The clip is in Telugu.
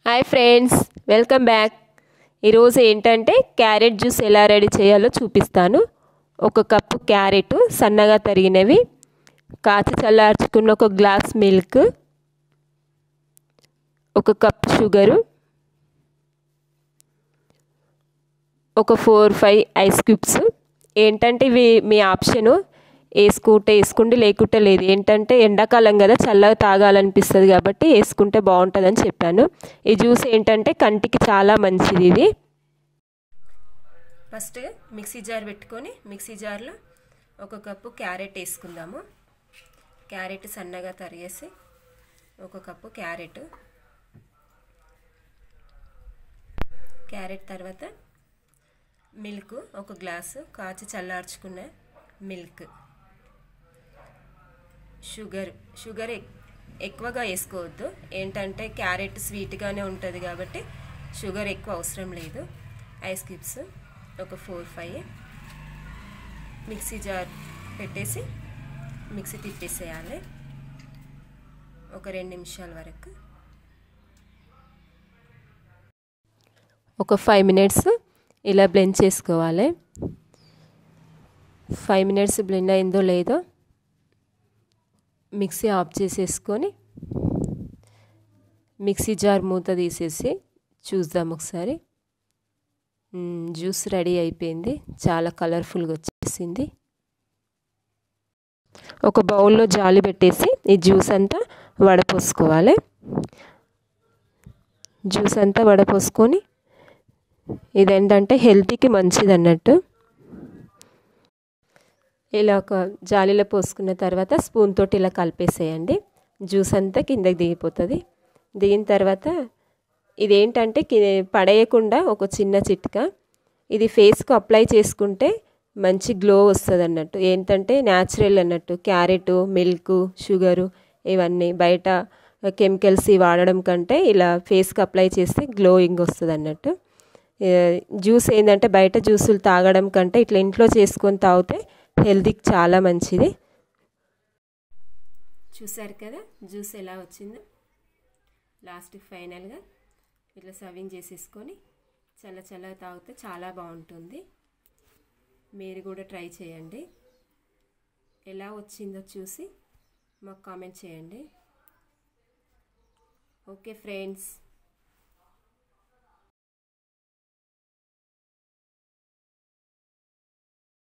హాయ్ ఫ్రెండ్స్ వెల్కమ్ బ్యాక్ ఈరోజు ఏంటంటే క్యారెట్ జ్యూస్ ఎలా రెడీ చేయాలో చూపిస్తాను ఒక కప్పు క్యారెట్ సన్నగా తరిగినవి కాచి చల్లార్చుకున్న ఒక గ్లాస్ మిల్క్ ఒక కప్ షుగరు ఒక ఫోర్ ఫైవ్ ఐస్ క్యూబ్స్ ఏంటంటే ఇవి మీ ఆప్షను వేసుకుంటే వేసుకుంటే లేకుంటే లేదు ఏంటంటే ఎండాకాలం కదా చల్లగా తాగాలనిపిస్తుంది కాబట్టి వేసుకుంటే బాగుంటుందని చెప్పాను ఈ జ్యూస్ ఏంటంటే కంటికి చాలా మంచిది ఇది ఫస్ట్ మిక్సీ జార్ పెట్టుకొని మిక్సీ జార్లో ఒక కప్పు క్యారెట్ వేసుకుందాము క్యారెట్ సన్నగా తరిగేసి ఒక కప్పు క్యారెట్ క్యారెట్ తర్వాత మిల్క్ ఒక గ్లాసు కాచి చల్లార్చుకున్న మిల్క్ షుగర్ షుగర్ ఎక్కువగా వేసుకోవద్దు ఏంటంటే క్యారెట్ స్వీట్గానే ఉంటుంది కాబట్టి షుగర్ ఎక్కువ అవసరం లేదు ఐస్ క్యూబ్స్ ఒక ఫోర్ ఫైవ్ మిక్సీ జార్ పెట్టేసి మిక్సీ తిప్పేసేయాలి ఒక రెండు నిమిషాల వరకు ఒక ఫైవ్ మినిట్స్ ఇలా బ్లెండ్ చేసుకోవాలి ఫైవ్ మినిట్స్ బ్లెండ్ అయిందో లేదో మిక్సీ ఆఫ్ చేసేసుకొని మిక్సీ జార్ మూత తీసేసి చూద్దాం ఒకసారి జ్యూస్ రెడీ అయిపోయింది చాలా కలర్ఫుల్గా వచ్చేసింది ఒక బౌల్లో జాలి పెట్టేసి ఈ జ్యూస్ అంతా వడపోసుకోవాలి జ్యూస్ అంతా వడపోసుకొని ఇదేంటంటే హెల్తీకి మంచిది అన్నట్టు ఇలా ఒక జాలీలో పోసుకున్న తర్వాత స్పూన్ తోటి ఇలా కలిపేసేయండి జ్యూస్ అంతా కిందకి దిగిపోతుంది దిగిన తర్వాత ఇదేంటంటే పడేయకుండా ఒక చిన్న చిట్కా ఇది ఫేస్కు అప్లై చేసుకుంటే మంచి గ్లో వస్తుంది అన్నట్టు ఏంటంటే న్యాచురల్ అన్నట్టు క్యారెట్ మిల్క్ షుగరు ఇవన్నీ బయట కెమికల్స్ వాడడం కంటే ఇలా ఫేస్కి అప్లై చేస్తే గ్లోయింగ్ వస్తుంది అన్నట్టు జ్యూస్ ఏంటంటే బయట జ్యూసులు తాగడం కంటే ఇట్లా ఇంట్లో చేసుకొని తాగితే హెల్తీకి చాలా మంచిది చూసారు కదా జ్యూస్ ఎలా వచ్చిందో లాస్ట్ ఫైనల్గా ఇట్లా సర్వింగ్ చేసేసుకొని చల్ల చల్లగా తాగితే చాలా బాగుంటుంది మీరు కూడా ట్రై చేయండి ఎలా వచ్చిందో చూసి మాకు కామెంట్ చేయండి ఓకే ఫ్రెండ్స్